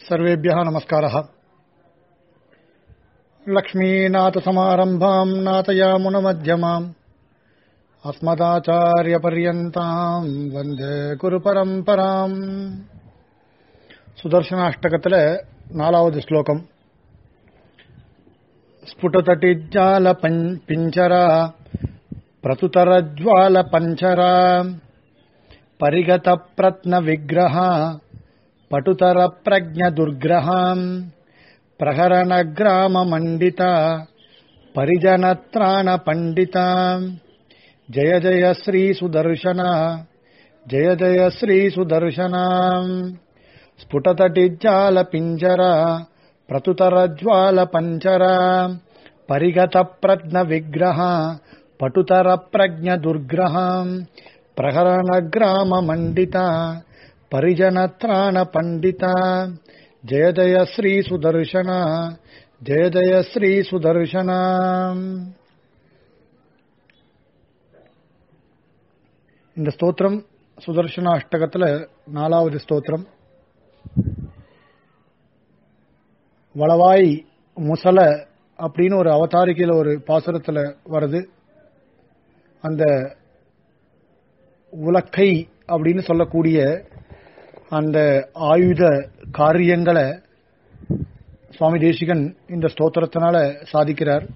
सर्वेभ्यः नमस्कारः लक्ष्मीनाथसमारम्भाम् नाथयामुनमध्यमाम् अस्मदाचार्यपर्यन्ताम् वन्दे குருபரம்பராம் சுதர்சனாஷ்டகத்துல நாலாவது ஸ்லோகம் ஸ்புடதட்டிஜால பிஞ்சரா பிரதுதரஜ்வால பஞ்சரா परिगत प्रत्न विग्रह पटुतर प्रज्ञ दुर्ग्रहाम् प्रहरण ग्राम मण्डिता परिजन त्राण पण्डिता जय जय श्री सुदर्शन जय जय श्री सुदर्शन स्फुटतटिज्जाल पिञ्जर प्रतुतर ज्वाल पञ्चर परिगत प्रज्ञ विग्रह पटुतर प्रज्ञ दुर्ग्रहाम् प्रहरण ग्राम मण्डिता परिजनत्राण पण्डिता जय जय श्री सुदर्शन जय जय श्री सुदर्शन இந்த ஸ்தோத்திரம் சுதர்சன அஷ்டகத்துல நாலாவது ஸ்தோத்திரம் வளவாய் முசல அப்படின்னு ஒரு அவதாரிக்கையில ஒரு பாசுரத்துல வருது அந்த உலக்கை அப்படின்னு சொல்லக்கூடிய அந்த ஆயுத காரியங்களை சுவாமி தேசிகன் இந்த ஸ்தோத்திரத்தினால சாதிக்கிறார்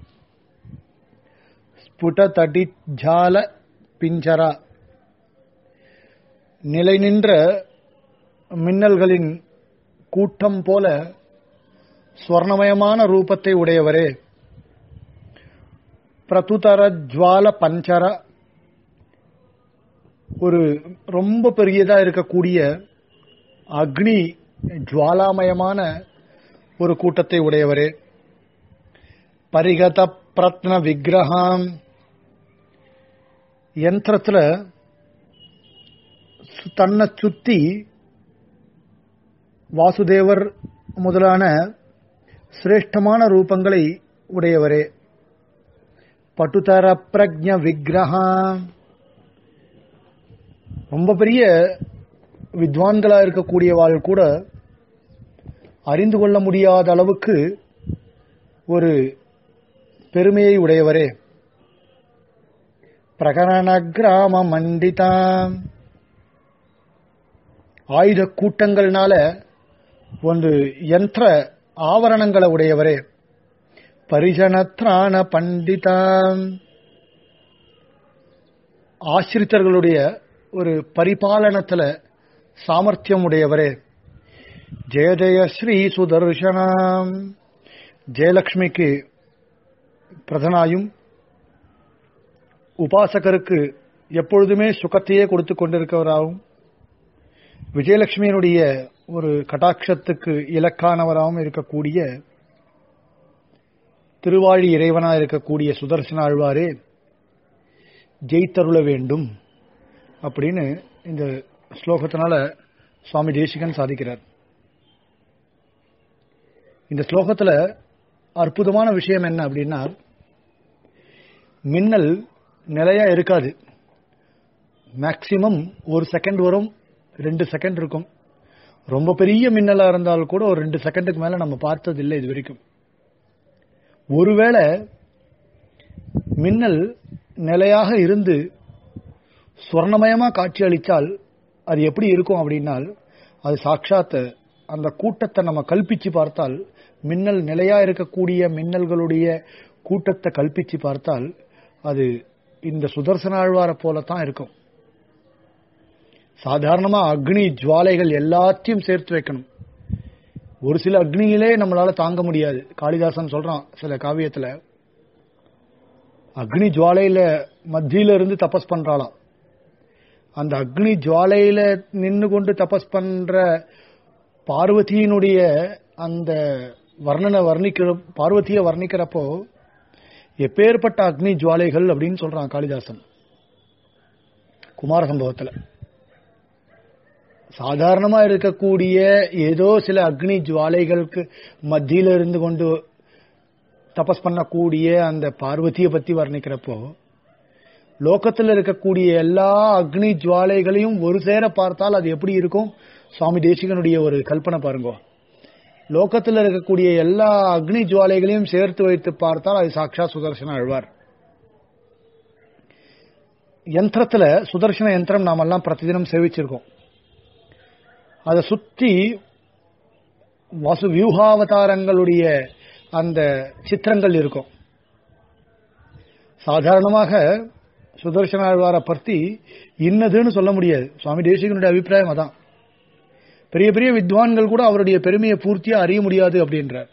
ஸ்புட தடி ஜால பிஞ்சரா நிலை நின்ற மின்னல்களின் கூட்டம் போல ஸ்வர்ணமயமான ரூபத்தை உடையவரே பிரதுதர ஜுவால பஞ்சர ஒரு ரொம்ப பெரியதா இருக்கக்கூடிய அக்னி ஜுவாலாமயமான ஒரு கூட்டத்தை உடையவரே பரிகத பிரத்ன விக்கிரகாம் யந்திரத்துல தன்னை சுத்தி வாசுதேவர் முதலான சிரேஷ்டமான ரூபங்களை உடையவரே பட்டுதர பிரஜ விக்கிரகாம் ரொம்ப பெரிய வித்வான்களா இருக்கக்கூடியவாள் கூட அறிந்து கொள்ள முடியாத அளவுக்கு ஒரு பெருமையை உடையவரே பிரகரண கிராம மண்டிதா ஆயுத கூட்டங்கள்னால ஒரு யந்திர ஆவரணங்களை உடையவரே பரிஜனத்ரான பண்டிதா ஆசிரித்தர்களுடைய ஒரு பரிபாலனத்துல சாமர்த்தியம் உடையவரே ஜெய ஜெய ஸ்ரீ சுதர்சனம் ஜெயலட்சுமிக்கு பிரதனாயும் உபாசகருக்கு எப்பொழுதுமே சுகத்தையே கொடுத்து கொண்டிருக்கிறவராகவும் விஜயலட்சுமியினுடைய ஒரு கட்டாட்சத்துக்கு இலக்கானவராகவும் இருக்கக்கூடிய திருவாழி இறைவனா இருக்கக்கூடிய சுதர்சன ஆழ்வாரே ஜெயித்தருள வேண்டும் அப்படின்னு இந்த ஸ்லோகத்தினால சுவாமி தேசிகன் சாதிக்கிறார் இந்த ஸ்லோகத்துல அற்புதமான விஷயம் என்ன அப்படின்னா மின்னல் நிலையா இருக்காது மேக்சிமம் ஒரு செகண்ட் வரும் ரெண்டு செகண்ட் இருக்கும் ரொம்ப பெரிய மின்னலா இருந்தால் கூட ஒரு ரெண்டு செகண்டுக்கு மேல நம்ம பார்த்தது இல்லை இது வரைக்கும் ஒருவேளை மின்னல் நிலையாக இருந்து சுவர்ணமயமா காட்சி அளித்தால் அது எப்படி இருக்கும் அப்படின்னால் அது சாட்சாத் அந்த கூட்டத்தை நம்ம கல்பிச்சு பார்த்தால் மின்னல் நிலையா இருக்கக்கூடிய மின்னல்களுடைய கூட்டத்தை கல்பிச்சு பார்த்தால் அது இந்த சுதர்சன ஆழ்வார போலத்தான் இருக்கும் சாதாரணமா அக்னி ஜுவாலைகள் எல்லாத்தையும் சேர்த்து வைக்கணும் ஒரு சில அக்னியிலே நம்மளால தாங்க முடியாது காளிதாசன் சொல்றான் சில காவியத்துல அக்னி ஜுவாலையில மத்தியில இருந்து தபஸ் பண்றாளாம் அந்த அக்னி ஜுவாலையில நின்று கொண்டு தபஸ் பண்ற பார்வதியினுடைய அந்த வர்ணனை வர்ணிக்கிற பார்வதியை வர்ணிக்கிறப்போ எப்பேற்பட்ட அக்னி ஜுவாலைகள் அப்படின்னு சொல்றான் காளிதாசன் குமார சம்பவத்துல சாதாரணமா இருக்கக்கூடிய ஏதோ சில அக்னி ஜுவாலைகளுக்கு மத்தியில இருந்து கொண்டு தபஸ் பண்ணக்கூடிய அந்த பார்வதியை பத்தி வர்ணிக்கிறப்போ லோகத்தில் இருக்கக்கூடிய எல்லா அக்னி ஜுவாலைகளையும் ஒரு சேர பார்த்தால் அது எப்படி இருக்கும் சுவாமி தேசிகனுடைய ஒரு கல்பனை பாருங்க லோகத்தில் இருக்கக்கூடிய எல்லா அக்னி ஜுவாலைகளையும் சேர்த்து வைத்து பார்த்தால் அது சாட்சா சுதர்சன ஆழ்வார் யந்திரத்துல சுதர்சன யந்திரம் நாமெல்லாம் பிரதிதினம் சேவிச்சிருக்கோம் அதை சுத்தி வாசு வியூகாவதாரங்களுடைய அந்த சித்திரங்கள் இருக்கும் சாதாரணமாக சுதர்சன ஆழ்வாரை பற்றி இன்னதுன்னு சொல்ல முடியாது சுவாமி தேசிகனுடைய அபிப்பிராயம் அதான் பெரிய பெரிய வித்வான்கள் கூட அவருடைய பெருமையை பூர்த்தியா அறிய முடியாது அப்படின்றார்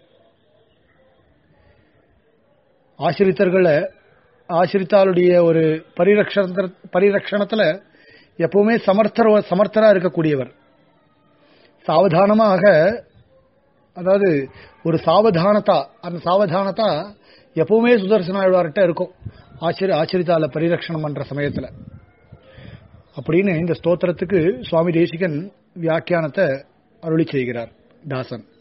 ஆசிரித்தர்களை ஆசிரித்தாளுடைய ஒரு பரிரக்ஷண பரிரக்ஷணத்துல எப்பவுமே சமர்த்தர் சமர்த்தரா இருக்கக்கூடியவர் சாவதானமாக அதாவது ஒரு சாவதானதா அந்த சாவதானதா எப்பவுமே சுதர்சன ஆழ்வார்கிட்ட இருக்கும் ஆச்சரிய ஆச்சரித்தால பரிரட்சணம் பண்ற சமயத்துல அப்படின்னு இந்த ஸ்தோத்திரத்துக்கு சுவாமி தேசிகன் வியாக்கியானத்தை அருளி செய்கிறார் தாசன்